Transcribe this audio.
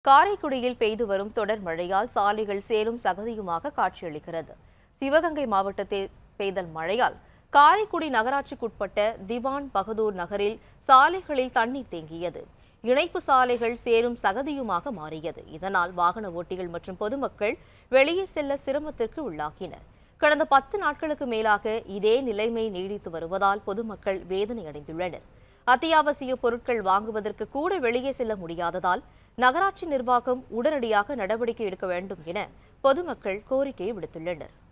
காரைக்குடியில் பெய்து வரும் தொடர் மழையால் சாலைகள் சேரும் சகதியுமாக காட்சியளிக்கிறது சிவகங்கை மாவட்டத்தில் பெய்தல் மழையால் காரைக்குடி நகராட்சிக்குட்பட்ட திவான் பகதூர் நகரில் சாலைகளில் தண்ணீர் தேங்கியது இணைப்பு சாலைகள் சேரும் சகதியுமாக மாறியது இதனால் வாகன ஓட்டிகள் மற்றும் பொதுமக்கள் வெளியே செல்ல சிரமத்திற்கு உள்ளாகினர் கடந்த பத்து நாட்களுக்கு மேலாக இதே நிலைமை நீடித்து வருவதால் பொதுமக்கள் வேதனை அடைந்துள்ளனர் அத்தியாவசிய பொருட்கள் வாங்குவதற்கு கூட வெளியே செல்ல முடியாததால் நகராட்சி நிர்வாகம் உடனடியாக நடவடிக்கை எடுக்க வேண்டும் என பொதுமக்கள் கோரிக்கை விடுத்துள்ளனர்